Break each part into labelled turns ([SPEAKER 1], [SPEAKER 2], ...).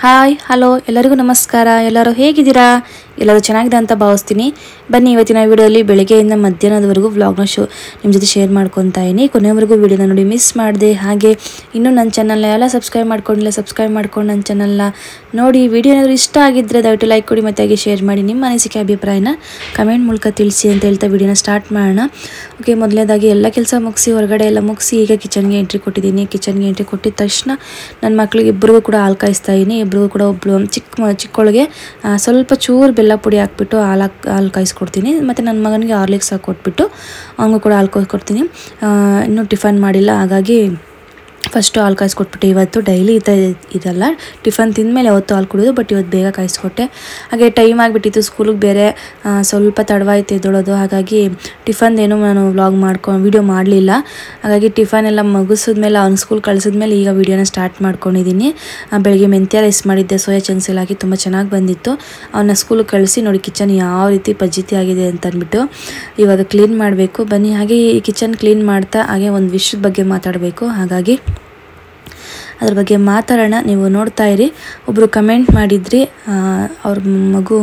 [SPEAKER 1] hi hello ಎಲ್ಲರಿಗೂ ನಮಸ್ಕಾರ ಎಲ್ಲರೂ ಹೇಗಿದ್ದೀರಾ ಎಲ್ಲರೂ ಚೆನ್ನಾಗಿದೆ ಅಂತ ಭಾವಿಸ್ತೀನಿ ಬನ್ನಿ ಇವತ್ತಿನ ವಿಡಿಯೋದಲ್ಲಿ ಬೆಳಗ್ಗೆಯಿಂದ ಮಧ್ಯಾಹ್ನದವರೆಗೂ ವ್ಲಾಗ್ನ ಶೋ ನಿಮ್ಮ ಜೊತೆ ಶೇರ್ ಮಾಡ್ಕೊತಾ ಇದ್ದೀನಿ ಕೊನೆವರೆಗೂ ವಿಡಿಯೋನ ನೋಡಿ ಮಿಸ್ ಮಾಡಿದೆ ಹಾಗೆ ಇನ್ನೂ ನನ್ನ ಚಾನಲ್ನ ಎಲ್ಲ ಸಬ್ಸ್ಕ್ರೈಬ್ ಮಾಡ್ಕೊಂಡಿಲ್ಲ ಸಬ್ಸ್ಕ್ರೈಬ್ ಮಾಡ್ಕೊಂಡು ನನ್ನ ಚಾನಲ್ನ ನೋಡಿ ವಿಡಿಯೋ ಏನಾದರೂ ಇಷ್ಟ ಆಗಿದ್ದರೆ ದಯವಿಟ್ಟು ಲೈಕ್ ಕೊಡಿ ಮತ್ತು ಹಾಗೆ ಶೇರ್ ಮಾಡಿ ನಿಮ್ಮ ಅನಿಸಿಕೆ ಅಭಿಪ್ರಾಯನ ಕಮೆಂಟ್ ಮೂಲಕ ತಿಳಿಸಿ ಅಂತ ಹೇಳ್ತಾ ವಿಡಿಯೋನ ಸ್ಟಾರ್ಟ್ ಮಾಡೋಣ ಓಕೆ ಮೊದಲನೇದಾಗಿ ಎಲ್ಲ ಕೆಲಸ ಮುಗಿಸಿ ಹೊರಗಡೆ ಎಲ್ಲ ಮುಗಿಸಿ ಈಗ ಕಿಚನ್ಗೆ ಎಂಟ್ರಿ ಕೊಟ್ಟಿದ್ದೀನಿ ಕಿಚನ್ಗೆ ಎಂಟ್ರಿ ಕೊಟ್ಟಿದ ತಕ್ಷಣ ನನ್ನ ಮಕ್ಕಳಿಗೆ ಇಬ್ಬರಿಗೂ ಕೂಡ ಹಾಲು ಕಾಯಿಸ್ತಾ ಇದ್ದೀನಿ ಇಬ್ಬರಿಗೂ ಕೂಡ ಒಬ್ಳು ಚಿಕ್ಕ ಮ- ಚಿಕ್ಕವಳಿಗೆ ಆ, ಸ್ವಲ್ಪ ಚೂರು ಬೆಲ್ಲ ಪುಡಿ ಹಾಕ್ಬಿಟ್ಟು ಹಾಲು ಹಾಕ್ ಹಾಲು ಕಾಯಿಸ್ಕೊಡ್ತೀನಿ ಮತ್ತು ನನ್ನ ಮಗನಿಗೆ ಹಾರ್ಲಿಕ್ಸ್ ಹಾಕ್ಕೊಟ್ಬಿಟ್ಟು ಅವನಿಗೂ ಕೂಡ ಹಾಲು ಕೊಡ್ತೀನಿ ಇನ್ನೂ ಟಿಫನ್ ಮಾಡಿಲ್ಲ ಹಾಗಾಗಿ ಫಸ್ಟು ಹಾಲು ಕಾಯಿಸ್ಕೊಟ್ಬಿಟ್ಟು ಇವತ್ತು ಡೈಲಿ ಇದ ಇದಲ್ಲ ಟಿಫನ್ ತಿಂದಮೇಲೆ ಯಾವತ್ತು ಹಾಲು ಕುಡಿಯೋದು ಬಟ್ ಇವತ್ತು ಬೇಗ ಕಾಯಿಸ್ಕೊಟ್ಟೆ ಹಾಗೆ ಟೈಮ್ ಆಗಿಬಿಟ್ಟಿತ್ತು ಸ್ಕೂಲಿಗೆ ಬೇರೆ ಆ, ಸ್ವಲ್ಪ ತಡವಾಯ್ತು ಎದ್ದೊಳೋದು ಹಾಗಾಗಿ ಟಿಫನ್ದೇನು ನಾನು ವ್ಲಾಗ್ ಮಾಡ್ಕೊಂಡು ವೀಡಿಯೋ ಮಾಡಲಿಲ್ಲ ಹಾಗಾಗಿ ಟಿಫನ್ ಎಲ್ಲ ಮುಗಿಸಿದ್ಮೇಲೆ ಅವ್ನ ಸ್ಕೂಲ್ ಕಳಿಸಿದ್ಮೇಲೆ ಈಗ ವೀಡಿಯೋನ ಸ್ಟಾರ್ಟ್ ಮಾಡ್ಕೊಂಡಿದ್ದೀನಿ ಆ, ಬೆಳಗ್ಗೆ ಮೆಂತ್ಯ ರೈಸ್ ಮಾಡಿದ್ದೆ ಸೋಯಾ ಚಂಕ್ಸ್ ಎಲ್ಲ ಹಾಕಿ ತುಂಬ ಚೆನ್ನಾಗಿ ಬಂದಿತ್ತು ಅವನ್ನ ಸ್ಕೂಲಿಗೆ ಕಳಿಸಿ ನೋಡಿ ಕಿಚನ್ ಯಾವ ರೀತಿ ಪಜ್ಜಿತಿ ಆಗಿದೆ ಅಂತ ಅಂದ್ಬಿಟ್ಟು ಇವಾಗ ಕ್ಲೀನ್ ಮಾಡಬೇಕು ಬನ್ನಿ ಹಾಗೆ ಈ ಕಿಚನ್ ಕ್ಲೀನ್ ಮಾಡ್ತಾ ಹಾಗೆ ಒಂದು ವಿಷಯದ ಬಗ್ಗೆ ಮಾತಾಡಬೇಕು ಹಾಗಾಗಿ ಅದ್ರ ಬಗ್ಗೆ ಮಾತಾಡೋಣ ನೀವು ನೋಡ್ತಾ ಇರಿ ಒಬ್ಬರು ಕಮೆಂಟ್ ಮಾಡಿದ್ರಿ ಆ, ಅವ್ರ ಮಗು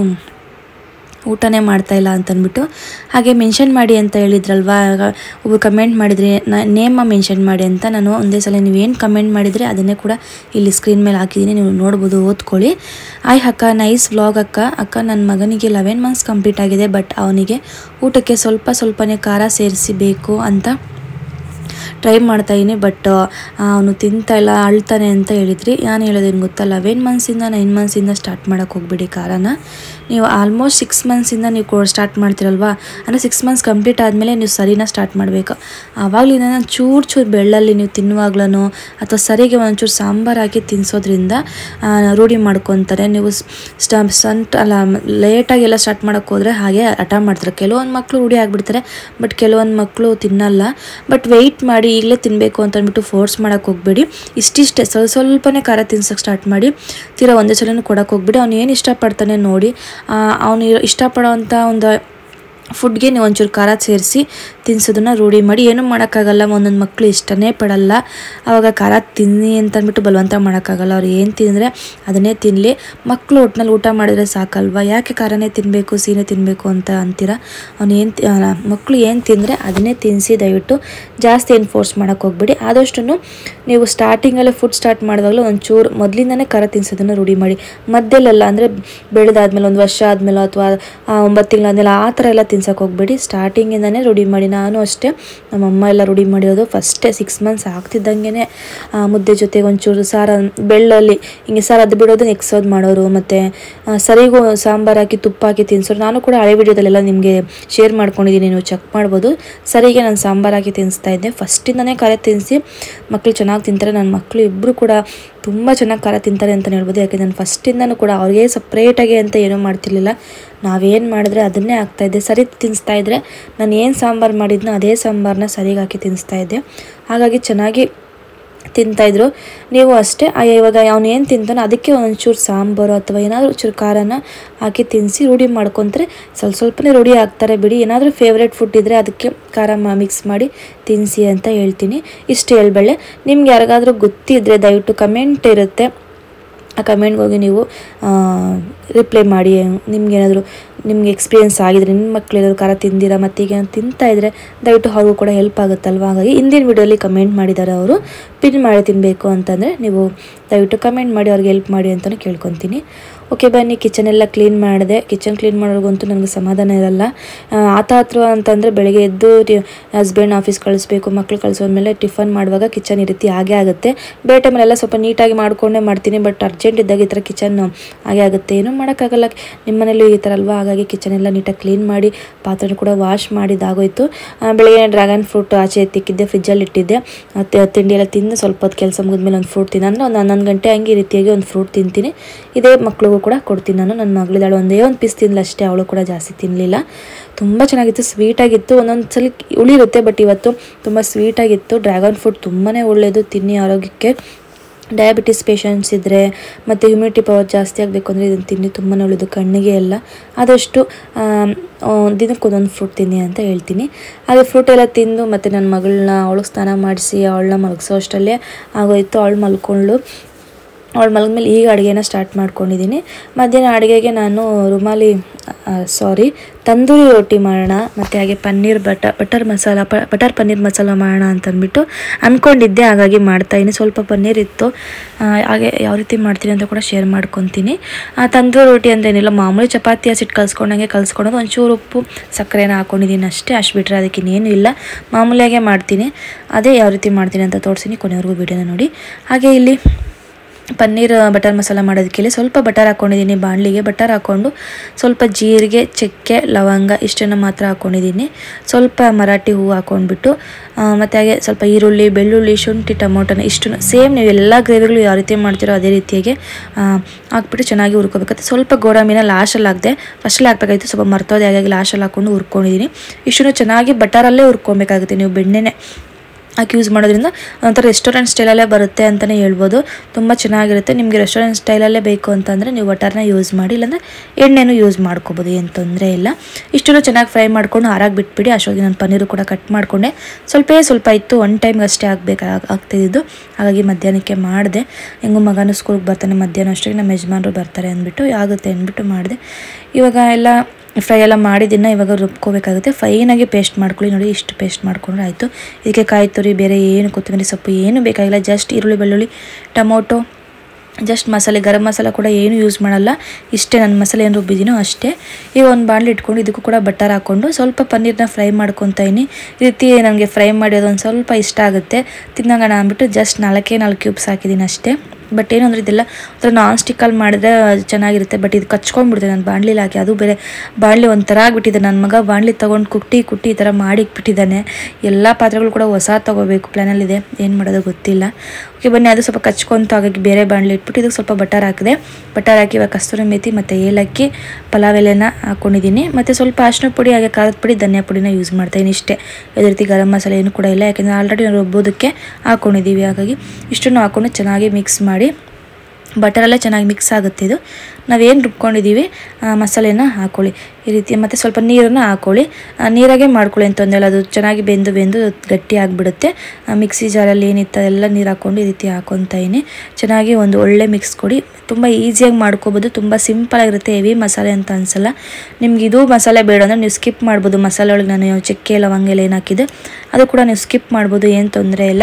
[SPEAKER 1] ಊಟನೇ ಮಾಡ್ತಾ ಇಲ್ಲ ಅಂತ ಅಂದ್ಬಿಟ್ಟು ಹಾಗೆ ಮೆನ್ಷನ್ ಮಾಡಿ ಅಂತ ಹೇಳಿದ್ರಲ್ವಾ ಆಗ ಒಬ್ರು ಕಮೆಂಟ್ ಮಾಡಿದ್ರಿ ನೇಮ ಮೆನ್ಷನ್ ಮಾಡಿ ಅಂತ ನಾನು ಒಂದೇ ಸಲ ನೀವೇನು ಕಮೆಂಟ್ ಮಾಡಿದರೆ ಅದನ್ನೇ ಕೂಡ ಇಲ್ಲಿ ಸ್ಕ್ರೀನ್ ಮೇಲೆ ಹಾಕಿದ್ದೀನಿ ನೀವು ನೋಡ್ಬೋದು ಓದ್ಕೊಳ್ಳಿ ಆಯ್ ಅಕ್ಕ ನೈಸ್ ವ್ಲಾಗ್ ಅಕ್ಕ ಅಕ್ಕ ನನ್ನ ಮಗನಿಗೆ ಲೆವೆನ್ ಮಂತ್ಸ್ ಕಂಪ್ಲೀಟ್ ಆಗಿದೆ ಬಟ್ ಅವನಿಗೆ ಊಟಕ್ಕೆ ಸ್ವಲ್ಪ ಸ್ವಲ್ಪನೇ ಖಾರ ಸೇರಿಸಿ ಬೇಕು ಅಂತ ಟ್ರೈ ಮಾಡ್ತಾ ಇದ್ದೀನಿ ಬಟ್ ಅವನು ತಿಂತಾ ಇಲ್ಲ ಅಳ್ತಾನೆ ಅಂತ ಹೇಳಿದ್ರಿ ನಾನು ಹೇಳೋದೇನು ಗೊತ್ತಾ ಲೆವೆನ್ ಮಂತ್ಸಿಂದ ನೈನ್ ಮಂತ್ಸಿಂದ ಸ್ಟಾರ್ಟ್ ಮಾಡೋಕ್ಕೆ ಹೋಗ್ಬಿಡಿ ಖಾರನ ನೀವು ಆಲ್ಮೋಸ್ಟ್ ಸಿಕ್ಸ್ ಮಂತ್ಸಿಂದ ನೀವು ಕೊ ಸ್ಟಾರ್ಟ್ ಮಾಡ್ತಿರಲ್ವಾ ಅಂದರೆ ಸಿಕ್ಸ್ ಮಂತ್ಸ್ ಕಂಪ್ಲೀಟ್ ಆದಮೇಲೆ ನೀವು ಸರಿನ ಸ್ಟಾರ್ಟ್ ಮಾಡಬೇಕು ಆವಾಗಲಿಂದ ಚೂರು ಚೂರು ಬೆಳ್ಳಲ್ಲಿ ನೀವು ತಿನ್ನುವಾಗ್ಲೂ ಅಥವಾ ಸರಿಗೆ ಒಂಚೂರು ಸಾಂಬಾರು ಹಾಕಿ ತಿನ್ನಿಸೋದ್ರಿಂದ ಆ, ರೂಢಿ ಮಾಡ್ಕೊತಾರೆ ನೀವು ಸ್ಟ ಸಂಟ್ ಅಲ್ಲ ಲೇಟಾಗಿ ಎಲ್ಲ ಸ್ಟಾರ್ಟ್ ಮಾಡೋಕ್ಕೆ ಹೋದರೆ ಹಾಗೆ ಹಠ ಮಾಡ್ತಾರೆ ಕೆಲವೊಂದು ಮಕ್ಕಳು ರೂಢಿ ಆಗಿಬಿಡ್ತಾರೆ ಬಟ್ ಕೆಲವೊಂದು ಮಕ್ಕಳು ತಿನ್ನಲ್ಲ ಬಟ್ ವೆಯ್ಟ್ ಮಾಡಿ ಈಗಲೇ ತಿನ್ನಬೇಕು ಅಂತ ಅಂದ್ಬಿಟ್ಟು ಫೋರ್ಸ್ ಮಾಡೋಕ್ಕೆ ಹೋಗಬೇಡಿ ಇಷ್ಟಿಷ್ಟೇ ಸ್ವಲ್ಪ ಸ್ವಲ್ಪನೇ ಖಾರ ತಿನ್ಸೋಕ್ಕೆ ಸ್ಟಾರ್ಟ್ ಮಾಡಿ ತೀರಾ ಒಂದೇ ಸಲನೂ ಕೊಡೋಕೆ ಹೋಗ್ಬೇಡಿ ಅವ್ನು ಏನು ಇಷ್ಟಪಡ್ತಾನೆ ನೋಡಿ ಅವನು ಇಷ್ಟಪಡೋವಂಥ ಒಂದು ಫುಡ್ಗೆ ನೀವು ಒಂಚೂರು ಖಾರ ಸೇರಿಸಿ ತಿನ್ಸೋದನ್ನ ರೂಢಿ ಮಾಡಿ ಏನೂ ಮಾಡೋಕ್ಕಾಗಲ್ಲ ಒಂದೊಂದು ಮಕ್ಕಳು ಇಷ್ಟನೇ ಪಡಲ್ಲ ಆವಾಗ ಖಾರ ತಿನ್ನಿ ಅಂತ ಅಂದ್ಬಿಟ್ಟು ಬಲವಂತ ಮಾಡೋಕ್ಕಾಗಲ್ಲ ಅವ್ರು ಏನು ತಿಂದರೆ ಅದನ್ನೇ ತಿನ್ನಲಿ ಮಕ್ಕಳು ಒಟ್ಟಿನಲ್ಲಿ ಊಟ ಮಾಡಿದ್ರೆ ಸಾಕಲ್ವಾ ಯಾಕೆ ಖಾರನೇ ತಿನ್ನಬೇಕು ಸೀನೆ ತಿನ್ನಬೇಕು ಅಂತ ಅಂತೀರ ಅವ್ನು ಏನು ಮಕ್ಕಳು ಏನು ತಿಂದರೆ ಅದನ್ನೇ ತಿನ್ನಿಸಿ ದಯವಿಟ್ಟು ಜಾಸ್ತಿ ಏನು ಫೋರ್ಸ್ ಮಾಡೋಕ್ಕೆ ಹೋಗ್ಬೇಡಿ ಆದಷ್ಟು ನೀವು ಸ್ಟಾರ್ಟಿಂಗಲ್ಲೇ ಫುಡ್ ಸ್ಟಾರ್ಟ್ ಮಾಡುವಾಗಲೂ ಒಂಚೂರು ಮೊದಲಿಂದನೇ ಖಾರ ತಿನ್ಸೋದನ್ನು ರೂಢಿ ಮಾಡಿ ಮಧ್ಯಲೆಲ್ಲ ಅಂದರೆ ಬೆಳೆದಾದ್ಮೇಲೆ ಒಂದು ವರ್ಷ ಆದಮೇಲೆ ಅಥವಾ ಒಂಬತ್ತು ತಿಂಗಳಾದ್ಮೇಲೆ ಆ ಥರ ಎಲ್ಲ ತಿನ್ಸೋಕೆ ಹೋಗ್ಬೇಡಿ ಸ್ಟಾರ್ಟಿಂಗಿಂದನೇ ರೂಢಿ ಮಾಡಿ ನಾನು ಅಷ್ಟೇ ನಮ್ಮ ಅಮ್ಮ ಎಲ್ಲ ರೂಢಿ ಮಾಡಿರೋದು ಫಸ್ಟೇ ಸಿಕ್ಸ್ ಮಂತ್ಸ್ ಆಗ್ತಿದ್ದಂಗೆ ಮುದ್ದೆ ಜೊತೆಗೆ ಒಂಚೂರು ಸಾರ ಬೆಳ್ಳಲ್ಲಿ ಹಿಂಗೆ ಸಾರು ಅದು ಬಿಡೋದು ಎಕ್ಸೋದು ಮಾಡೋರು ಮತ್ತು ಸರಿಗೂ ಸಾಂಬಾರು ಹಾಕಿ ತುಪ್ಪ ಹಾಕಿ ತಿನ್ಸೋರು ನಾನು ಕೂಡ ಹಳೆ ವಿಡಿಯೋದಲ್ಲೆಲ್ಲ ನಿಮಗೆ ಶೇರ್ ಮಾಡ್ಕೊಂಡಿದ್ದೀನಿ ನೀವು ಚೆಕ್ ಮಾಡ್ಬೋದು ಸರಿಗೆ ನಾನು ಸಾಂಬಾರು ಹಾಕಿ ತಿನ್ನಿಸ್ತಾ ಇದ್ದೆ ಫಸ್ಟಿಂದನೇ ಖಾರ ತಿನ್ನಿಸಿ ಮಕ್ಕಳು ಚೆನ್ನಾಗಿ ತಿಂತಾರೆ ನನ್ನ ಮಕ್ಕಳು ಇಬ್ಬರು ಕೂಡ ತುಂಬ ಚೆನ್ನಾಗಿ ಖಾರ ತಿಂತಾರೆ ಅಂತಲೇ ಹೇಳ್ಬೋದು ಯಾಕೆ ನಾನು ಫಸ್ಟಿಂದನೂ ಕೂಡ ಅವ್ರಿಗೆ ಸಪ್ರೇಟಾಗಿ ಅಂತ ಏನೂ ಮಾಡ್ತಿರ್ಲಿಲ್ಲ ನಾವೇನು ಮಾಡಿದ್ರೆ ಅದನ್ನೇ ಆಗ್ತಾಯಿದ್ದೆ ಸರಿ ತಿನ್ನಿಸ್ತಾ ಇದ್ದರೆ ನಾನು ಏನು ಸಾಂಬಾರು ಮಾಡಿದ್ನೋ ಅದೇ ಸಾಂಬಾರನ್ನ ಸರಿಗೆ ಹಾಕಿ ತಿನ್ನಿಸ್ತಾ ಇದ್ದೆ ಹಾಗಾಗಿ ಚೆನ್ನಾಗಿ ತಿಂತಾಯಿದ್ರು ನೀವು ಅಷ್ಟೇ ಆ ಇವಾಗ ಅವನು ಏನು ತಿಂತಾನೋ ಅದಕ್ಕೆ ಒಂಚೂರು ಸಾಂಬಾರು ಅಥವಾ ಏನಾದರೂ ಚೂರು ಖಾರನ ಹಾಕಿ ತಿನ್ನಿಸಿ ರೂಢಿ ಮಾಡ್ಕೊತಾರೆ ಸ್ವಲ್ಪ ಸ್ವಲ್ಪನೇ ರೂಢಿ ಆಗ್ತಾರೆ ಬಿಡಿ ಏನಾದರೂ ಫೇವ್ರೇಟ್ ಫುಡ್ ಇದ್ದರೆ ಅದಕ್ಕೆ ಖಾರ ಮಿಕ್ಸ್ ಮಾಡಿ ತಿನ್ನಿಸಿ ಅಂತ ಹೇಳ್ತೀನಿ ಇಷ್ಟು ಹೇಳ್ಬೇಳೆ ನಿಮ್ಗೆ ಯಾರಿಗಾದ್ರೂ ಗೊತ್ತಿದ್ದರೆ ದಯವಿಟ್ಟು ಕಮೆಂಟ್ ಇರುತ್ತೆ ಆ ಕಮೆಂಟ್ಗೆ ಹೋಗಿ ನೀವು ರಿಪ್ಲೈ ಮಾಡಿ ನಿಮ್ಗೇನಾದರೂ ನಿಮ್ಗೆ ಎಕ್ಸ್ಪೀರಿಯನ್ಸ್ ಆಗಿದ್ರೆ ನಿಮ್ಮ ಮಕ್ಳು ಏನಾದ್ರು ಖಾರ ತಿಂದಿರಾ ಮತ್ತು ಈಗ ತಿಂತಾ ಇದ್ದರೆ ದಯವಿಟ್ಟು ಅವ್ರಿಗೂ ಕೂಡ ಹೆಲ್ಪ್ ಆಗುತ್ತಲ್ವ ಹಾಗಾಗಿ ಹಿಂದಿನ ವಿಡಿಯೋಲಿ ಕಮೆಂಟ್ ಮಾಡಿದ್ದಾರೆ ಅವರು ಪಿನ್ ಮಾಡಿ ತಿನ್ನಬೇಕು ಅಂತಂದರೆ ನೀವು ದಯವಿಟ್ಟು ಕಮೆಂಟ್ ಮಾಡಿ ಅವ್ರಿಗೆ ಹೆಲ್ಪ್ ಮಾಡಿ ಅಂತಲೂ ಕೇಳ್ಕೊತೀನಿ ಓಕೆ ಬನ್ನಿ ಕಿಚನ್ ಎಲ್ಲ ಕ್ಲೀನ್ ಮಾಡಿದೆ ಕಿಚನ್ ಕ್ಲೀನ್ ಮಾಡೋರ್ಗಂತೂ ನನಗೆ ಸಮಾಧಾನ ಇರಲ್ಲ ಆ, ಆತ ಹತ್ರ ಅಂತಂದರೆ ಬೆಳಗ್ಗೆ ಎದ್ದು ಹಸ್ಬೆಂಡ್ ಆಫೀಸ್ ಕಳಿಸ್ಬೇಕು ಮಕ್ಳು ಕಳಿಸೋದ್ಮೇಲೆ ಟಿಫನ್ ಮಾಡುವಾಗ ಕಿಚನ್ ಈ ರೀತಿ ಹಾಗೆ ಆಗುತ್ತೆ ಬೇರೆ ಟೈಮಲ್ಲೆಲ್ಲ ಸ್ವಲ್ಪ ನೀಟಾಗಿ ಮಾಡ್ಕೊಂಡೇ ಮಾಡ್ತೀನಿ ಬಟ್ ಅರ್ಜೆಂಟ್ ಇದ್ದಾಗ ಈ ಥರ ಕಿಚನ್ ಹಾಗೆ ಆಗುತ್ತೆ ಏನೂ ಮಾಡೋಕ್ಕಾಗಲ್ಲ ನಿಮ್ಮ ಮನೇಲಿ ಈ ಥರ ಅಲ್ವಾ ಹಾಗಾಗಿ ಕಿಚನ್ ಎಲ್ಲ ನೀಟಾಗಿ ಕ್ಲೀನ್ ಮಾಡಿ ಪಾತ್ರೆ ಕೂಡ ವಾಶ್ ಮಾಡಿದಾಗೋಯ್ತು ಆ, ಬೆಳಗ್ಗೆ ಡ್ರ್ಯಾಗನ್ ಫ್ರೂಟ್ ಆಚೆ ಎತ್ತಿಕ್ಕಿದ್ದೆ ಫ್ರಿಜ್ಜಲ್ಲಿ ಇಟ್ಟಿದ್ದೆ ಮತ್ತೆ ತಿಂಡಿ ಎಲ್ಲ ತಿಂದು ಸ್ವಲ್ಪ ಹೊತ್ತು ಕೆಲಸ ಮುಗಿದ್ಮೇಲೆ ಒಂದು ಫ್ರೂಟ್ ತಿನ್ನ ಅಂದರೆ ಒಂದು ಹನ್ನೊಂದು ಗಂಟೆ ಹಂಗೆ ಈ ರೀತಿಯಾಗಿ ಒಂದು ಫ್ರೂಟ್ ತಿಂತೀನಿ ಇದೇ ಮಕ್ಳಿಗೂ ಕೂಡ ಕೊಡ್ತೀನಿ ನಾನು ನನ್ನ ಮಗಳಿದ್ದಾಳೆ ಒಂದೇ ಒಂದು ಪೀಸ್ ತಿನ್ನಲ ಅಷ್ಟೇ ಅವಳು ಕೂಡ ಜಾಸ್ತಿ ತಿನ್ನಲಿಲ್ಲ ತುಂಬ ಚೆನ್ನಾಗಿತ್ತು ಸ್ವೀಟಾಗಿತ್ತು ಒಂದೊಂದು ಸಲ ಉಳಿರುತ್ತೆ ಬಟ್ ಇವತ್ತು ತುಂಬ ಸ್ವೀಟಾಗಿತ್ತು ಡ್ರ್ಯಾಗನ್ ಫ್ರೂಟ್ ತುಂಬಾ ಒಳ್ಳೆಯದು ತಿನ್ನಿ ಆರೋಗ್ಯಕ್ಕೆ ಡಯಾಬಿಟಿಸ್ ಪೇಷಂಟ್ಸ್ ಇದ್ದರೆ ಮತ್ತು ಹ್ಯುಮಿನಿಟಿ ಪವರ್ ಜಾಸ್ತಿ ಆಗಬೇಕು ಅಂದರೆ ಇದನ್ನು ತಿನ್ನಿ ತುಂಬಾ ಒಳ್ಳೆಯದು ಕಣ್ಣಿಗೆ ಎಲ್ಲ ಆದಷ್ಟು ಆಮ್, ಆ, ದಿನಕ್ಕೆ ಒಂದೊಂದು ಫ್ರೂಟ್ ತಿನ್ನಿ ಅಂತ ಹೇಳ್ತೀನಿ ಹಾಗೆ ಫ್ರೂಟ್ ಎಲ್ಲ ತಿಂದು ಮತ್ತು ನನ್ನ ಮಗಳನ್ನ ಅವಳಿಗೆ ಸ್ನಾನ ಮಾಡಿಸಿ ಅವಳನ್ನ ಮಲಗಿಸೋ ಅಷ್ಟರಲ್ಲೇ ಆಗೋಯ್ತು ಅವಳು ಮಲ್ಕೊಂಡ್ಳು ಅವಳು ಮಲಗ್ಮೇಲೆ ಈಗ ಅಡುಗೆನ ಸ್ಟಾರ್ಟ್ ಮಾಡ್ಕೊಂಡಿದ್ದೀನಿ ಮಧ್ಯಾಹ್ನ ಅಡುಗೆಗೆ ನಾನು ರುಮಾಲಿ ಸಾರಿ ತಂದೂರಿ ರೊಟ್ಟಿ ಮಾಡೋಣ ಮತ್ತು ಹಾಗೆ ಪನ್ನೀರ್ ಬಟ ಬಟರ್ ಮಸಾಲ ಪ ಬಟರ್ ಪನ್ನೀರ್ ಮಸಾಲ ಮಾಡೋಣ ಅಂತ ಅಂದ್ಬಿಟ್ಟು ಅಂದ್ಕೊಂಡಿದ್ದೆ ಹಾಗಾಗಿ ಮಾಡ್ತಾಯಿದ್ದೀನಿ ಸ್ವಲ್ಪ ಪನ್ನೀರ್ ಇತ್ತು ಆ, ಹಾಗೆ ಯಾವ ರೀತಿ ಮಾಡ್ತೀನಿ ಅಂತ ಕೂಡ ಶೇರ್ ಮಾಡ್ಕೊತೀನಿ ಆ ತಂದೂರಿ ರೊಟ್ಟಿ ಅಂದೇನಿಲ್ಲ ಮಾಮೂಲಿ ಚಪಾತಿ ಹಸಿಟ್ಟು ಕಲ್ಸ್ಕೊಂಡಂಗೆ ಕಲ್ಸ್ಕೊಳೋದು ಒಂಚೂರು ಉಪ್ಪು ಸಕ್ಕರೆನ ಹಾಕೊಂಡಿದ್ದೀನಿ ಅಷ್ಟೇ ಅಷ್ಟು ಬಿಟ್ಟರೆ ಅದಕ್ಕೆ ಇನ್ನೇನು ಇಲ್ಲ ಮಾಮೂಲಿಯಾಗೆ ಮಾಡ್ತೀನಿ ಅದೇ ಯಾವ ರೀತಿ ಮಾಡ್ತೀನಿ ಅಂತ ತೋರಿಸ್ತೀನಿ ಕೊನೆವರೆಗೂ ವಿಡಿಯೋನ ನೋಡಿ ಹಾಗೆ ಇಲ್ಲಿ ಪನ್ನೀರ್ ಬಟರ್ ಮಸಾಲ ಮಾಡೋದಕ್ಕೆ ಸ್ವಲ್ಪ ಬಟರ್ ಹಾಕ್ಕೊಂಡಿದ್ದೀನಿ ಬಾಣಲಿಗೆ ಬಟರ್ ಹಾಕ್ಕೊಂಡು ಸ್ವಲ್ಪ ಜೀರಿಗೆ ಚಕ್ಕೆ ಲವಂಗ ಇಷ್ಟನ್ನು ಮಾತ್ರ ಹಾಕ್ಕೊಂಡಿದ್ದೀನಿ ಸ್ವಲ್ಪ ಮರಾಠಿ ಹೂವು ಹಾಕ್ಕೊಂಡ್ಬಿಟ್ಟು ಆ, ಮತ್ತು ಹಾಗೆ ಸ್ವಲ್ಪ ಈರುಳ್ಳಿ ಬೆಳ್ಳುಳ್ಳಿ ಶುಂಠಿ ಟೊಮೊಟೊನ ಇಷ್ಟು ಸೇಮ್ ನೀವು ಎಲ್ಲ ಗ್ರೇವಿಗಳು ಯಾವ ರೀತಿ ಮಾಡ್ತೀರೋ ಅದೇ ರೀತಿಯಾಗಿ ಆ, ಹಾಕ್ಬಿಟ್ಟು ಚೆನ್ನಾಗಿ ಹುರ್ಕೋಬೇಕಾಗುತ್ತೆ ಸ್ವಲ್ಪ ಗೋಡಂಬಿನ ಲಾಸ್ಟಲ್ಲಿ ಹಾಕಿದೆ ಫಸ್ಟಲ್ಲಿ ಹಾಕ್ಬೇಕಾಗಿತ್ತು ಸ್ವಲ್ಪ ಮರ್ತೋದೆ ಹಾಗಾಗಿ ಲಾಸ್ಟಲ್ಲಿ ಹಾಕ್ಕೊಂಡು ಹುರ್ಕೊಂಡಿದ್ದೀನಿ ಇಷ್ಟನ್ನು ಚೆನ್ನಾಗಿ ಬಟರಲ್ಲೇ ಹುರ್ಕೊಬೇಕಾಗುತ್ತೆ ನೀವು ಬೆಣ್ಣೆನೆ ಹಾಕಿ ಯೂಸ್ ಮಾಡೋದ್ರಿಂದ ಒಂಥರ ರೆಸ್ಟೋರೆಂಟ್ ಸ್ಟೈಲಲ್ಲೇ ಬರುತ್ತೆ ಅಂತಲೇ ಹೇಳ್ಬೋದು ತುಂಬ ಚೆನ್ನಾಗಿರುತ್ತೆ ನಿಮಗೆ ರೆಸ್ಟೋರೆಂಟ್ ಸ್ಟೈಲಲ್ಲೇ ಬೇಕು ಅಂತಂದರೆ ನೀವು ಬಟರ್ನ ಯೂಸ್ ಮಾಡಿ ಇಲ್ಲಾಂದರೆ ಎಣ್ಣೆನೂ ಯೂಸ್ ಮಾಡ್ಕೋಬೋದು ಏನು ತೊಂದರೆ ಇಲ್ಲ ಇಷ್ಟನ್ನು ಚೆನ್ನಾಗಿ ಫ್ರೈ ಮಾಡ್ಕೊಂಡು ಹಾರಾಗಿ ಬಿಟ್ಬಿಡಿ ಅಷ್ಟೊತ್ತಿಗೆ ನಾನು ಪನ್ನೀರು ಕೂಡ ಕಟ್ ಮಾಡಿಕೊಂಡೆ ಸ್ವಲ್ಪೇ ಸ್ವಲ್ಪ ಇತ್ತು ಒನ್ ಟೈಮ್ಗೆ ಅಷ್ಟೇ ಆಗಬೇಕು ಆಗ್ತಿದ್ದು ಹಾಗಾಗಿ ಮಧ್ಯಾಹ್ನಕ್ಕೆ ಮಾಡಿದೆ ಹೆಂಗೂ ಮಗನೂ ಸ್ಕೂಲ್ಗೆ ಬರ್ತಾನೆ ಮಧ್ಯಾಹ್ನ ಅಷ್ಟೇ ನಮ್ಮ ಯಜಮಾನರು ಬರ್ತಾರೆ ಅಂದ್ಬಿಟ್ಟು ಆಗುತ್ತೆ ಅಂದ್ಬಿಟ್ಟು ಮಾಡಿದೆ ಇವಾಗ ಎಲ್ಲ ಫ್ರೈ ಎಲ್ಲ ಮಾಡಿದ್ದನ್ನ ಇವಾಗ ರುಬ್ಕೋಬೇಕಾಗುತ್ತೆ ಫೈನಾಗಿ ಪೇಸ್ಟ್ ಮಾಡ್ಕೊಳ್ಳಿ ನೋಡಿ ಇಷ್ಟು ಪೇಸ್ಟ್ ಮಾಡ್ಕೊಂಡ್ರೆ ಆಯಿತು ಇದಕ್ಕೆ ಕಾಯಿ ತುರಿ ಬೇರೆ ಏನು ಕೊತ್ತಂಬರಿ ಸೊಪ್ಪು ಏನು ಬೇಕಾಗಿಲ್ಲ ಜಸ್ಟ್ ಈರುಳ್ಳಿ ಬೆಳ್ಳುಳ್ಳಿ ಟೊಮೊಟೊ ಜಸ್ಟ್ ಮಸಾಲೆ ಗರಂ ಮಸಾಲ ಕೂಡ ಏನು ಯೂಸ್ ಮಾಡಲ್ಲ ಇಷ್ಟೇ ನನ್ನ ಮಸಾಲೆ ಏನು ರುಬ್ಬಿದ್ದೀನೋ ಅಷ್ಟೇ ಈಗ ಒಂದು ಬಾಣಲಿ ಇಟ್ಕೊಂಡು ಇದಕ್ಕೂ ಕೂಡ ಬಟರ್ ಹಾಕ್ಕೊಂಡು ಸ್ವಲ್ಪ ಪನ್ನೀರ್ನ ಫ್ರೈ ಮಾಡ್ಕೊತಾಯಿನಿ ಈ ರೀತಿ ನನಗೆ ಫ್ರೈ ಮಾಡೋದು ಒಂದು ಸ್ವಲ್ಪ ಇಷ್ಟ ಆಗುತ್ತೆ ತಿನ್ನೋಣ ಅಂದ್ಬಿಟ್ಟು ಜಸ್ಟ್ ನಾಲ್ಕೇ ನಾಲ್ಕು ಕ್ಯೂಬ್ಸ್ ಹಾಕಿದ್ದೀನಿ ಅಷ್ಟೇ ಬಟ್ ಏನಂದ್ರೆ ಇದೆಲ್ಲ ಒಂಥರ ನಾನ್ ಸ್ಟಿಕ್ಕಲ್ಲಿ ಮಾಡಿದ್ರೆ ಚೆನ್ನಾಗಿರುತ್ತೆ ಬಟ್ ಇದು ಕಚ್ಕೊಂಡ್ಬಿಡುತ್ತೆ ನಾನು ಬಾಣಲಿಲಿ ಹಾಕಿ ಅದು ಬೇರೆ ಬಾಣಲಿ ಒಂಥರ ಆಗಿಬಿಟ್ಟಿದೆ ನನ್ನ ಮಗ ಬಾಣಲಿ ತೊಗೊಂಡು ಕುಟ್ಟಿ ಕುಟ್ಟಿ ಈ ಥರ ಮಾಡಿ ಇಟ್ಬಿಟ್ಟಿದ್ದಾನೆ ಎಲ್ಲ ಪಾತ್ರೆಗಳು ಕೂಡ ಹೊಸ ತೊಗೋಬೇಕು ಪ್ಲ್ಯಾನಲ್ಲಿದೆ ಏನು ಮಾಡೋದು ಗೊತ್ತಿಲ್ಲ ಓಕೆ ಬನ್ನಿ ಅದು ಸ್ವಲ್ಪ ಕಚ್ಕೊಂತು ಹಾಗಾಗಿ ಬೇರೆ ಬಾಣಲಿ ಇಟ್ಬಿಟ್ಟು ಇದಕ್ಕೆ ಸ್ವಲ್ಪ ಬಟರ್ ಹಾಕಿದೆ ಬಟರ್ ಹಾಕಿ ಇವಾಗ ಕಸ್ತೂರಿ ಮೇಥಿ ಮತ್ತು ಏಲಕ್ಕಿ ಪಲಾವ್ ಎಲೆನ ಹಾಕ್ಕೊಂಡಿದ್ದೀನಿ ಮತ್ತು ಸ್ವಲ್ಪ ಅರಿಶಿನ ಪುಡಿ ಹಾಗೆ ಖಾರದ ಪುಡಿ ಧನಿಯಾ ಪುಡಿನ ಯೂಸ್ ಮಾಡ್ತಾಯಿದ್ದೀನಿ ಇಷ್ಟೇ ಅದೇ ರೀತಿ ಗರಂ ಮಸಾಲೆ ಏನು ಕೂಡ ಇಲ್ಲ ಯಾಕೆಂದರೆ ಆಲ್ರೆಡಿ ನಾವು ರುಬ್ಬೋದಕ್ಕೆ ಹಾಕ್ಕೊಂಡಿದ್ದೀವಿ ಹಾಗಾಗಿ ಇಷ್ಟನ್ನು ಹಾಕ್ಕೊಂಡು ಚೆನ್ನಾಗಿ ಮಿಕ್ಸ್ ಮಾಡಿ ಬಟರೆಲ್ಲ ಚೆನ್ನಾಗಿ ಮಿಕ್ಸ್ ಆಗುತ್ತೆ ಇದು ನಾವೇನು ರುಬ್ಕೊಂಡಿದ್ದೀವಿ ಆ ಮಸಾಲೆನ ಹಾಕ್ಕೊಳ್ಳಿ ಈ ರೀತಿ ಮತ್ತು ಸ್ವಲ್ಪ ನೀರನ್ನು ಹಾಕ್ಕೊಳ್ಳಿ ಆ ನೀರಾಗೆ ಮಾಡ್ಕೊಳ್ಳಿ ಅಂತಂದೇಳಿ ಅದು ಚೆನ್ನಾಗಿ ಬೆಂದು ಬೆಂದು ಗಟ್ಟಿ ಆಗಿಬಿಡುತ್ತೆ ಮಿಕ್ಸಿ ಜಾರಲ್ಲಿ ಏನಿತ್ತು ಅದೆಲ್ಲ ನೀರು ಹಾಕ್ಕೊಂಡು ಈ ರೀತಿ ಹಾಕ್ಕೊತಾಯಿನಿ ಚೆನ್ನಾಗಿ ಒಂದು ಒಳ್ಳೆ ಮಿಕ್ಸ್ ಕೊಡಿ ತುಂಬ ಈಸಿಯಾಗಿ ಮಾಡ್ಕೋಬೋದು ತುಂಬ ಸಿಂಪಲ್ ಆಗಿರುತ್ತೆ ಹೆವಿ ಮಸಾಲೆ ಅಂತ ಅನಿಸಲ್ಲ ನಿಮ್ಗೆ ಇದು ಮಸಾಲೆ ಬೇಡ ಅಂದರೆ ನೀವು ಸ್ಕಿಪ್ ಮಾಡ್ಬೋದು ಮಸಾಲೆ ಒಳಗೆ ನಾನು ಚಕ್ಕೆ ಲವಂಗ ಎಲ್ಲ ಏನು ಹಾಕಿದೆ ಅದು ಕೂಡ ನೀವು ಸ್ಕಿಪ್ ಮಾಡ್ಬೋದು ಏನು ತೊಂದರೆ ಇಲ್ಲ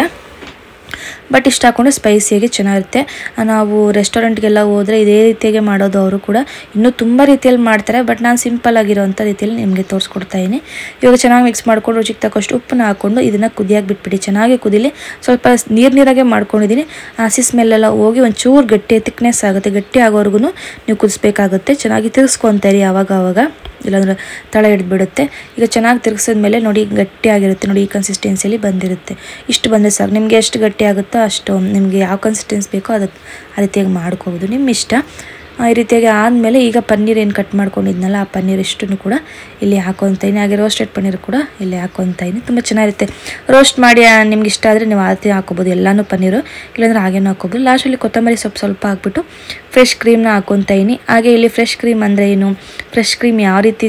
[SPEAKER 1] ಬಟ್ ಇಷ್ಟ ಹಾಕ್ಕೊಂಡು ಸ್ಪೈಸಿಯಾಗಿ ಚೆನ್ನಾಗಿರುತ್ತೆ ಆ, ನಾವು ರೆಸ್ಟೋರೆಂಟ್ಗೆಲ್ಲ ಹೋದರೆ ಇದೇ ರೀತಿಯಾಗಿ ಮಾಡೋದು ಅವರು ಕೂಡ ಇನ್ನೂ ತುಂಬ ರೀತಿಯಲ್ಲಿ ಮಾಡ್ತಾರೆ ಬಟ್ ನಾನು ಸಿಂಪಲ್ ಆಗಿರೋವಂಥ ರೀತಿಯಲ್ಲಿ ನಿಮಗೆ ತೋರಿಸ್ಕೊಡ್ತಾ ಇದ್ದೀನಿ ಇವಾಗ ಚೆನ್ನಾಗಿ ಮಿಕ್ಸ್ ಮಾಡ್ಕೊಂಡು ರುಚಿಗೆ ತಕ್ಕಷ್ಟು ಉಪ್ಪನ್ನ ಹಾಕ್ಕೊಂಡು ಇದನ್ನು ಕುದಿಯಾಗಿ ಬಿಟ್ಬಿಡಿ ಚೆನ್ನಾಗಿ ಕುದಿಲಿ ಸ್ವಲ್ಪ ನೀರು ನೀರಾಗೆ ಮಾಡ್ಕೊಂಡಿದ್ದೀನಿ ಹಸಿ ಸ್ಮೆಲ್ಲೆಲ್ಲ ಹೋಗಿ ಒಂಚೂರು ಗಟ್ಟಿ ತಿಕ್ನೆಸ್ ಆಗುತ್ತೆ ಗಟ್ಟಿ ಆಗೋವರೆಗೂ ನೀವು ಕುದಿಸ್ಬೇಕಾಗುತ್ತೆ ಚೆನ್ನಾಗಿ ತಿರ್ಸ್ಕೊತಾ ಇರಿ ಆವಾಗ ಆವಾಗ ಇಲ್ಲಾಂದ್ರೆ ತಳ ಹಿಡಿದ್ಬಿಡುತ್ತೆ ಈಗ ಚೆನ್ನಾಗಿ ತಿರ್ಗಿಸಿದ್ಮೇಲೆ ನೋಡಿ ಗಟ್ಟಿಯಾಗಿರುತ್ತೆ ನೋಡಿ ಈ ಕನ್ಸಿಸ್ಟೆನ್ಸಿಯಲ್ಲಿ ಬಂದಿರುತ್ತೆ ಇಷ್ಟು ಬಂದರೆ ಸಾಕು ನಿಮಗೆ ಎಷ್ಟು ಗಟ್ಟಿ ಆಗುತ್ತೋ ಅಷ್ಟು ನಿಮಗೆ ಯಾವ ಕನ್ಸಿಸ್ಟೆನ್ಸ್ ಬೇಕೋ ಅದಕ್ಕೆ ಆ ರೀತಿಯಾಗಿ ಮಾಡ್ಕೋಬೋದು ನಿಮ್ಮ ಇಷ್ಟ ಆ, ಈ ರೀತಿಯಾಗಿ ಆದಮೇಲೆ ಈಗ ಪನ್ನೀರ್ ಏನು ಕಟ್ ಮಾಡ್ಕೊಂಡಿದ್ನಲ್ಲ ಆ ಪನ್ನೀರ್ ಇಷ್ಟನ್ನು ಕೂಡ ಇಲ್ಲಿ ಹಾಕೊತಾಯಿನಿ ಹಾಗೆ ರೋಸ್ಟೆಡ್ ಪನ್ನೀರ್ ಕೂಡ ಇಲ್ಲಿ ಹಾಕೊತಾಯಿನಿ ತುಂಬ ಚೆನ್ನಾಗಿರುತ್ತೆ ರೋಸ್ಟ್ ಮಾಡಿ ಆ, ನಿಮ್ಗೆ ಇಷ್ಟ ಆದರೆ ನೀವು ಆ ರೀತಿ ಹಾಕೋಬೋದು ಎಲ್ಲನೂ ಪನ್ನೀರು ಇಲ್ಲಾಂದ್ರೆ ಹಾಗೇನೂ ಹಾಕೋಬೋದು ಲಾಸ್ಟಲ್ಲಿ ಕೊತ್ತಂಬರಿ ಸೊಪ್ಪು ಸ್ವಲ್ಪ ಹಾಕ್ಬಿಟ್ಟು ಫ್ರೆಶ್ ಕ್ರೀಮ್ನ ಹಾಕೊತಾಯಿನಿ ಹಾಗೆ ಇಲ್ಲಿ ಫ್ರೆಶ್ ಕ್ರೀಮ್ ಅಂದರೆ ಏನು ಫ್ರೆಶ್ ಕ್ರೀಮ್ ಯಾವ ರೀತಿ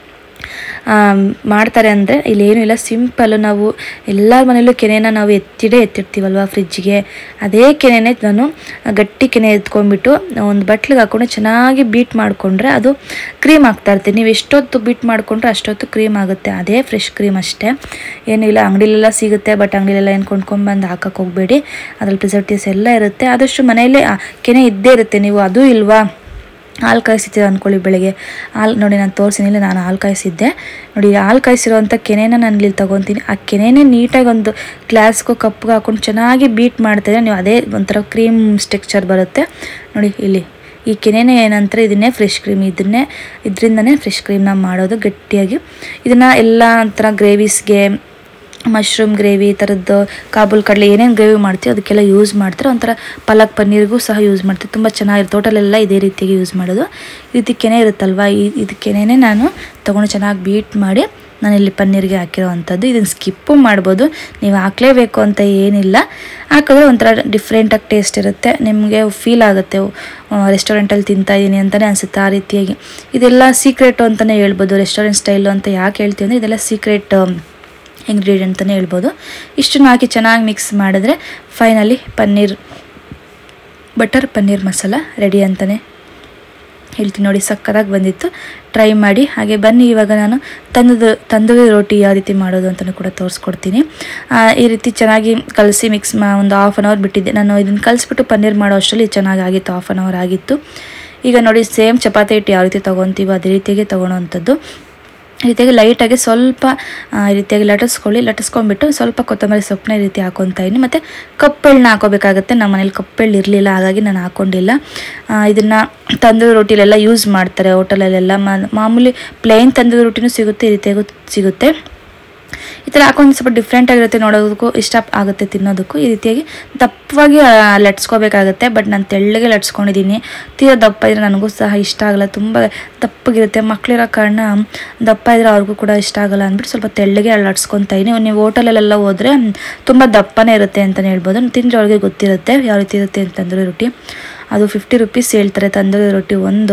[SPEAKER 1] ಆ, ಮಾಡ್ತಾರೆ ಅಂದರೆ ಇಲ್ಲಿ ಏನೂ ಇಲ್ಲ ಸಿಂಪಲ್ಲು ನಾವು ಎಲ್ಲರ ಮನೇಲೂ ಕೆನೆನ ನಾವು ಎತ್ತಿಡೇ ಎತ್ತಿಡ್ತೀವಲ್ವ ಫ್ರಿಜ್ಜಿಗೆ ಅದೇ ಕೆನೆನೇ ನಾನು ಗಟ್ಟಿ ಕೆನೆ ಎತ್ಕೊಂಡ್ಬಿಟ್ಟು ಒಂದು ಬಟ್ಲಿಗೆ ಹಾಕ್ಕೊಂಡು ಚೆನ್ನಾಗಿ ಬೀಟ್ ಮಾಡಿಕೊಂಡ್ರೆ ಅದು ಕ್ರೀಮ್ ಆಗ್ತಾ ಇರ್ತೀನಿ ನೀವು ಎಷ್ಟೊತ್ತು ಬೀಟ್ ಮಾಡಿಕೊಂಡ್ರೆ ಅಷ್ಟೊತ್ತು ಕ್ರೀಮ್ ಆಗುತ್ತೆ ಅದೇ ಫ್ರೆಶ್ ಕ್ರೀಮ್ ಅಷ್ಟೇ ಏನೂ ಇಲ್ಲ ಅಂಗಡಿಲೆಲ್ಲ ಸಿಗುತ್ತೆ ಬಟ್ ಅಂಗಡಿಲೆಲ್ಲ ಏನು ಕೊಂಡ್ಕೊಂಡ್ಬಂದು ಹಾಕಕ್ಕೆ ಹೋಗಬೇಡಿ ಅದ್ರಲ್ಲಿ ಪ್ರಿಸರ್ವೇಟಿವ್ಸ್ ಎಲ್ಲ ಇರುತ್ತೆ ಆದಷ್ಟು ಮನೆಯಲ್ಲೇ ಆ ಕೆನೆ ಇದ್ದೇ ಇರುತ್ತೆ ನೀವು ಅದು ಇಲ್ವಾ ಹಾಲು ಕಾಯಿಸಿದ್ದೀರ ಅಂದ್ಕೊಳ್ಳಿ ಬೆಳಗ್ಗೆ ಹಾಲು ನೋಡಿ ನಾನು ತೋರಿಸಿನಿಲ್ಲ ನಾನು ಹಾಲು ಕಾಯಿಸಿದ್ದೆ ನೋಡಿ ಹಾಲು ಕಾಯಿಸಿರೋವಂಥ ಕೆನೆನ ನಾನು ಇಲ್ಲಿ ತೊಗೊತೀನಿ ಆ ಕೆನೆನೇ ನೀಟಾಗಿ ಒಂದು ಗ್ಲಾಸ್ಗೂ ಕಪ್ಗೆ ಹಾಕೊಂಡು ಚೆನ್ನಾಗಿ ಬೀಟ್ ಮಾಡ್ತಾಯಿದ್ರೆ ನೀವು ಅದೇ ಒಂಥರ ಕ್ರೀಮ್ ಸ್ಟ್ರಕ್ಚರ್ ಬರುತ್ತೆ ನೋಡಿ ಇಲ್ಲಿ ಈ ಕೆನೆನೇ ಏನಂತಾರೆ ಇದನ್ನೇ ಫ್ರೆಶ್ ಕ್ರೀಮ್ ಇದನ್ನೇ ಇದರಿಂದನೇ ಫ್ರೆಶ್ ಕ್ರೀಮ್ನ ಮಾಡೋದು ಗಟ್ಟಿಯಾಗಿ ಇದನ್ನು ಎಲ್ಲ ಒಂಥರ ಗ್ರೇವೀಸ್ಗೆ ಮಶ್ರೂಮ್ ಗ್ರೇವಿ ಈ ಥರದ್ದು ಕಾಬೂಲ್ ಕಡಲೆ ಏನೇನು ಗ್ರೇವಿ ಮಾಡ್ತೀವಿ ಅದಕ್ಕೆಲ್ಲ ಯೂಸ್ ಮಾಡ್ತಾರೆ ಒಂಥರ ಪಾಲಕ್ ಪನ್ನೀರ್ಗೂ ಸಹ ಯೂಸ್ ಮಾಡ್ತೀವಿ ತುಂಬ ಚೆನ್ನಾಗಿರುತ್ತೆ ಟೋಟಲೆಲ್ಲ ಇದೇ ರೀತಿಯಾಗಿ ಯೂಸ್ ಮಾಡೋದು ಈ ರೀತಿ ಕೆನೆ ಇರುತ್ತಲ್ವ ಈ ಇದು ಕೆನೆನೇ ನಾನು ತೊಗೊಂಡು ಚೆನ್ನಾಗಿ ಬೀಟ್ ಮಾಡಿ ನಾನು ಇಲ್ಲಿ ಪನ್ನೀರ್ಗೆ ಹಾಕಿರೋ ಅಂಥದ್ದು ಇದನ್ನು ಸ್ಕಿಪ್ಪು ಮಾಡ್ಬೋದು ನೀವು ಹಾಕಲೇಬೇಕು ಅಂತ ಏನಿಲ್ಲ ಹಾಕಿದ್ರೆ ಒಂಥರ ಡಿಫ್ರೆಂಟಾಗಿ ಟೇಸ್ಟ್ ಇರುತ್ತೆ ನಿಮಗೆ ಫೀಲ್ ಆಗುತ್ತೆ ರೆಸ್ಟೋರೆಂಟಲ್ಲಿ ತಿಂತಾ ಇದ್ದೀನಿ ಅಂತಲೇ ಅನಿಸುತ್ತೆ ಆ ರೀತಿಯಾಗಿ ಇದೆಲ್ಲ ಸೀಕ್ರೆಟು ಅಂತಲೇ ಹೇಳ್ಬೋದು ರೆಸ್ಟೋರೆಂಟ್ ಸ್ಟೈಲು ಅಂತ ಯಾಕೆ ಹೇಳ್ತೀವಿ ಅಂದರೆ ಇದೆಲ್ಲ ಸೀಕ್ರೆಟ್ ಇಂಗ್ರೀಡಿಯೆಂಟ್ ಅಂತಲೇ ಹೇಳ್ಬೋದು ಇಷ್ಟನ್ನು ಹಾಕಿ ಚೆನ್ನಾಗಿ ಮಿಕ್ಸ್ ಮಾಡಿದ್ರೆ finally paneer butter paneer masala ready ಅಂತಲೇ ಹೇಳ್ತೀನಿ ನೋಡಿ ಸಕ್ಕತ್ತಾಗಿ ಬಂದಿತ್ತು ಟ್ರೈ ಮಾಡಿ ಹಾಗೆ ಬನ್ನಿ ಇವಾಗ ನಾನು ತಂದದ ತಂದೂರಿ ರೋಟಿ ಯಾವ ರೀತಿ ಮಾಡೋದು ಅಂತಲೂ ಕೂಡ ತೋರಿಸ್ಕೊಡ್ತೀನಿ ಆ, ಈ ರೀತಿ ಚೆನ್ನಾಗಿ ಕಲಸಿ ಮಿಕ್ಸ್ ಮಾ ಒಂದು ಹಾಫ್ ಆನ್ ಅವರ್ ಬಿಟ್ಟಿದ್ದೆ ನಾನು ಇದನ್ನು ಕಲಿಸ್ಬಿಟ್ಟು ಪನ್ನೀರ್ ಮಾಡೋ ಅಷ್ಟರಲ್ಲಿ ಚೆನ್ನಾಗಿ ಆಗಿತ್ತು ಹಾಫ್ ಆನ್ ಅವರ್ ಆಗಿತ್ತು ಈಗ ನೋಡಿ ಸೇಮ್ ಚಪಾತಿ ಹಿಟ್ಟು ಯಾವ ರೀತಿ ತೊಗೊತೀವೋ ಅದೇ ರೀತಿಯಾಗಿ ತೊಗೊಳೋವಂಥದ್ದು ಈ ರೀತಿಯಾಗಿ ಲೈಟಾಗಿ ಸ್ವಲ್ಪ ಆ, ಈ ರೀತಿಯಾಗಿ ಲಟಿಸ್ಕೊಳ್ಳಿ ಲಟಿಸ್ಕೊಂಡ್ಬಿಟ್ಟು ಸ್ವಲ್ಪ ಕೊತ್ತಂಬರಿ ಸೊಪ್ಪನ್ನ ಈ ರೀತಿ ಹಾಕೊತಾ ಇದ್ದೀನಿ ಮತ್ತು ಕಪ್ಪೆಳ್ಳನ್ನ ಹಾಕೋಬೇಕಾಗತ್ತೆ ನಮ್ಮ ಮನೇಲಿ ಕಪ್ಪೆಳ್ಳು ಇರಲಿಲ್ಲ ಹಾಗಾಗಿ ನಾನು ಹಾಕ್ಕೊಂಡಿಲ್ಲ ಇದನ್ನು ತಂದೂರಿ ರೊಟ್ಟಿಲೆಲ್ಲ ಯೂಸ್ ಮಾಡ್ತಾರೆ ಹೋಟೆಲಲ್ಲೆಲ್ಲ ಮಾಮೂಲಿ ಪ್ಲೇನ್ ತಂದೂರಿ ರೊಟ್ಟಿನೂ ಸಿಗುತ್ತೆ ಈ ರೀತಿಯಾಗೂ ಸಿಗುತ್ತೆ ಈ ಥರ ಹಾಕೊಂಡು ಸ್ವಲ್ಪ ಡಿಫ್ರೆಂಟ್ ಆಗಿರುತ್ತೆ ನೋಡೋದಕ್ಕೂ ಇಷ್ಟ ಆಗುತ್ತೆ ತಿನ್ನೋದಕ್ಕೂ ಈ ರೀತಿಯಾಗಿ ದಪ್ಪವಾಗಿ ಆ, ಲಟ್ಸ್ಕೋಬೇಕಾಗುತ್ತೆ ಬಟ್ ನಾನು ತೆಳ್ಳಗೆ ಲಟ್ಸ್ಕೊಂಡಿದ್ದೀನಿ ತೀರಾ ದಪ್ಪ ಇದ್ರೆ ನನಗೂ ಸಹ ಇಷ್ಟ ಆಗಲ್ಲ ತುಂಬ ದಪ್ಪಗಿರುತ್ತೆ ಮಕ್ಕಳಿರೋ ಕಾರಣ ದಪ್ಪ ಇದ್ರೆ ಅವ್ರಿಗೂ ಕೂಡ ಇಷ್ಟ ಆಗಲ್ಲ ಅಂದ್ಬಿಟ್ಟು ಸ್ವಲ್ಪ ತೆಳ್ಳಗೆ ಲಟ್ಸ್ಕೊತಾ ಇದೀನಿ ನೀವು ಹೋಟೆಲಲ್ಲೆಲ್ಲ ಹೋದರೆ ತುಂಬ ದಪ್ಪನೇ ಇರುತ್ತೆ ಅಂತಲೇ ಹೇಳ್ಬೋದು ತಿಂದರೆ ಅವ್ರಿಗೆ ಗೊತ್ತಿರುತ್ತೆ ಯಾವ ರೀತಿ ಇರುತ್ತೆ ಅಂತಂದ್ರೆ ರೊಟ್ಟಿ ಅದು ಫಿಫ್ಟಿ ರುಪೀಸ್ ಹೇಳ್ತಾರೆ ತಂದೂರಿ ರೊಟ್ಟಿ ಒಂದು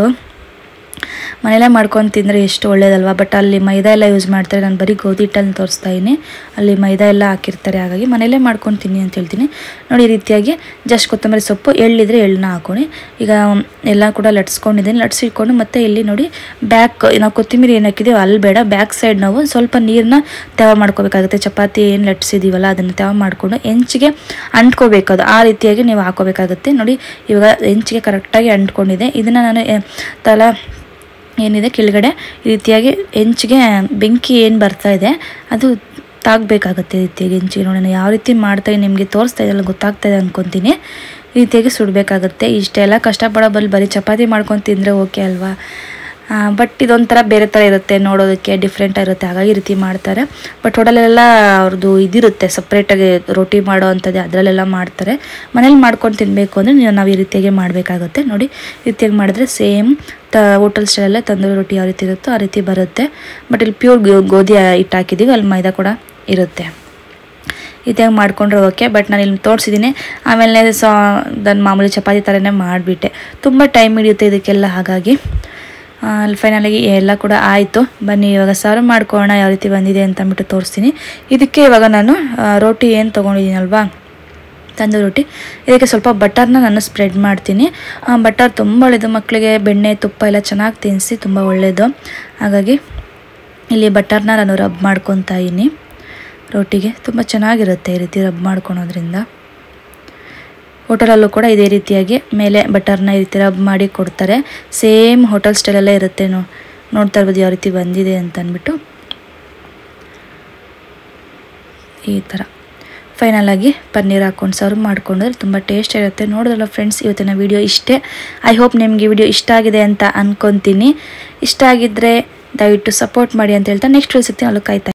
[SPEAKER 1] ಮನೇಲೇ ಮಾಡ್ಕೊಂಡು ತಿಂದರೆ ಎಷ್ಟು ಒಳ್ಳೇದಲ್ವಾ ಬಟ್ ಅಲ್ಲಿ ಮೈದಾ ಎಲ್ಲ ಯೂಸ್ ಮಾಡ್ತಾರೆ ನಾನು ಬರೀ ಗೋಧಿ ಹಿಟ್ಟಲ್ಲಿ ತೋರಿಸ್ತಾ ಇದ್ದೀನಿ ಅಲ್ಲಿ ಮೈದಾ ಎಲ್ಲ ಹಾಕಿರ್ತಾರೆ ಹಾಗಾಗಿ ಮನೇಲೇ ಮಾಡ್ಕೊಂಡು ತಿನ್ನಿ ಅಂತ ಹೇಳ್ತೀನಿ ನೋಡಿ ಈ ರೀತಿಯಾಗಿ ಜಸ್ಟ್ ಕೊತ್ತಂಬರಿ ಸೊಪ್ಪು ಎಳ್ಳಿದ್ರೆ ಎಳ್ಳನ್ನ ಹಾಕೊಳ್ಳಿ ಈಗ ಎಲ್ಲ ಕೂಡ ಲಟ್ಸ್ಕೊಂಡಿದ್ದೀನಿ ಲಟ್ಸಿಟ್ಕೊಂಡು ಮತ್ತೆ ಇಲ್ಲಿ ನೋಡಿ ಬ್ಯಾಕ್ ನಾವು ಕೊತ್ತಂಬರಿ ಏನು ಹಾಕಿದ್ದೀವಿ ಅಲ್ಲಿ ಬೇಡ ಬ್ಯಾಕ್ ಸೈಡ್ ನಾವು ಸ್ವಲ್ಪ ನೀರನ್ನ ತೆವ ಮಾಡ್ಕೋಬೇಕಾಗುತ್ತೆ ಚಪಾತಿ ಏನು ಲಟ್ಸಿದ್ದೀವಲ್ಲ ಅದನ್ನು ತೆವ ಮಾಡಿಕೊಂಡು ಹೆಂಚಿಗೆ ಅಂಟ್ಕೋಬೇಕು ಅದು ಆ ರೀತಿಯಾಗಿ ನೀವು ಹಾಕೋಬೇಕಾಗುತ್ತೆ ನೋಡಿ ಇವಾಗ ಹೆಂಚಿಗೆ ಕರೆಕ್ಟಾಗಿ ಅಂಟ್ಕೊಂಡಿದೆ ಇದನ್ನು ನಾನು ಎ, ತಲ ಏನಿದೆ ಕೆಳಗಡೆ ಈ ರೀತಿಯಾಗಿ ಹೆಂಚಿಗೆ ಬೆಂಕಿ ಏನು ಬರ್ತಾ ಇದೆ ಅದು ತಾಗಬೇಕಾಗತ್ತೆ ಈ ರೀತಿಯಾಗಿ ಹೆಂಚಿಗೆ ನೋಡಿ ನಾನು ಯಾವ ರೀತಿ ಮಾಡ್ತಾ ನಿಮಗೆ ತೋರಿಸ್ತಾ ಇದೆಲ್ಲ ಗೊತ್ತಾಗ್ತಾ ಇದೆ ಅನ್ಕೊತೀನಿ ಈ ರೀತಿಯಾಗಿ ಸುಡಬೇಕಾಗತ್ತೆ ಇಷ್ಟೆಲ್ಲ ಕಷ್ಟಪಡೋ ಬಲ್ಲಿ ಬರೀ ಚಪಾತಿ ಮಾಡ್ಕೊಂಡು ತಿಂದರೆ ಓಕೆ ಅಲ್ವಾ ಬಟ್ ಇದೊಂಥರ ಬೇರೆ ಥರ ಇರುತ್ತೆ ನೋಡೋದಕ್ಕೆ ಡಿಫ್ರೆಂಟ್ ಇರುತ್ತೆ ಹಾಗಾಗಿ ಈ ರೀತಿ ಮಾಡ್ತಾರೆ ಬಟ್ ಹೋಟೆಲೆಲ್ಲ ಅವ್ರದ್ದು ಇದಿರುತ್ತೆ ಸಪ್ರೇಟಾಗಿ ರೊಟ್ಟಿ ಮಾಡೋ ಅಂಥದ್ದು ಅದರಲ್ಲೆಲ್ಲ ಮಾಡ್ತಾರೆ ಮನೇಲಿ ಮಾಡ್ಕೊಂಡು ತಿನ್ನಬೇಕು ಅಂದರೆ ನೀವು ನಾವು ಈ ರೀತಿಯಾಗಿ ಮಾಡಬೇಕಾಗುತ್ತೆ ನೋಡಿ ಈ ರೀತಿಯಾಗಿ ಮಾಡಿದ್ರೆ ಸೇಮ್ ತ ಹೋಟೆಲ್ ಸ್ಟೈಲಲ್ಲೇ ತಂದೂರಿ ರೊಟ್ಟಿ ಯಾವ ರೀತಿ ಇರುತ್ತೋ ಆ ರೀತಿ ಬರುತ್ತೆ ಬಟ್ ಇಲ್ಲಿ ಪ್ಯೂರ್ ಗೋಧಿ ಹಿಟ್ಟು ಹಾಕಿದ್ದೀವಿ ಅಲ್ಲಿ ಮೈದಾ ಕೂಡ ಇರುತ್ತೆ ಇದಾಗ ಮಾಡ್ಕೊಂಡ್ರೆ ಓಕೆ ಬಟ್ ನಾನು ಇಲ್ಲಿ ತೋರಿಸಿದ್ದೀನಿ ಆಮೇಲೆ ಸಾ ನನ್ನ ಮಾಮೂಲಿ ಚಪಾತಿ ಥರನೇ ಮಾಡಿಬಿಟ್ಟೆ ತುಂಬ ಟೈಮ್ ಹಿಡಿಯುತ್ತೆ ಇದಕ್ಕೆಲ್ಲ ಹಾಗಾಗಿ ಅಲ್ಲಿ ಫೈನಲಾಗಿ ಎಲ್ಲ ಕೂಡ ಆಯಿತು ಬನ್ನಿ ಇವಾಗ ಸರ್ವ್ ಮಾಡ್ಕೊಳ್ಳೋಣ ಯಾವ ರೀತಿ ಬಂದಿದೆ ಅಂತ ಅಂದ್ಬಿಟ್ಟು ತೋರಿಸ್ತೀನಿ ಇದಕ್ಕೆ ಇವಾಗ ನಾನು ಆ, ರೋಟಿ ಏನು ತೊಗೊಂಡಿದ್ದೀನಲ್ವಾ ತಂದೂರಿ ರೊಟ್ಟಿ ಇದಕ್ಕೆ ಸ್ವಲ್ಪ ಬಟರ್ನ ನಾನು ಸ್ಪ್ರೆಡ್ ಮಾಡ್ತೀನಿ ಬಟರ್ ತುಂಬ ಒಳ್ಳೆಯದು ಮಕ್ಕಳಿಗೆ ಬೆಣ್ಣೆ ತುಪ್ಪ ಎಲ್ಲ ಚೆನ್ನಾಗಿ ತಿನ್ನಿಸಿ ತುಂಬ ಒಳ್ಳೆಯದು ಹಾಗಾಗಿ ಇಲ್ಲಿ ಬಟರ್ನ ನಾನು ರಬ್ ಮಾಡ್ಕೊತಾ ಇದ್ದೀನಿ ರೊಟ್ಟಿಗೆ ತುಂಬ ಚೆನ್ನಾಗಿರುತ್ತೆ ಈ ರೀತಿ ರಬ್ ಮಾಡ್ಕೊಳೋದ್ರಿಂದ ಹೋಟೆಲಲ್ಲೂ ಕೂಡ ಇದೇ ರೀತಿಯಾಗಿ ಮೇಲೆ ಬಟರ್ನ ಈ ರೀತಿ ರಬ್ ಮಾಡಿ ಕೊಡ್ತಾರೆ ಸೇಮ್ ಹೋಟೆಲ್ ಸ್ಟೈಲಲ್ಲೇ ಇರುತ್ತೆ ನೋ ನೋಡ್ತಾ ಇರ್ಬೋದು ಯಾವ ರೀತಿ ಬಂದಿದೆ ಅಂತ ಅಂದ್ಬಿಟ್ಟು ಈ ಥರ ಫೈನಲ್ ಆಗಿ ಪನ್ನೀರ್ ಹಾಕ್ಕೊಂಡು ಸರ್ವ್ ಮಾಡ್ಕೊಂಡ್ರೆ ತುಂಬ ಟೇಸ್ಟ್ ಇರುತ್ತೆ ನೋಡಿದ್ರಲ್ಲ ಫ್ರೆಂಡ್ಸ್ ಇವತ್ತಿನ ವಿಡಿಯೋ ಇಷ್ಟೇ ಐ ಹೋಪ್ ನಿಮಗೆ ವಿಡಿಯೋ ಇಷ್ಟ ಆಗಿದೆ ಅಂತ ಅನ್ಕೊತೀನಿ ಇಷ್ಟ ಆಗಿದ್ದರೆ ದಯವಿಟ್ಟು ಸಪೋರ್ಟ್ ಮಾಡಿ ಅಂತ ಹೇಳ್ತಾ ನೆಕ್ಸ್ಟ್ ಸಿಗ್ತೀನಿ ಅಲ್ಲಿ ಕಾಯ್ತಾ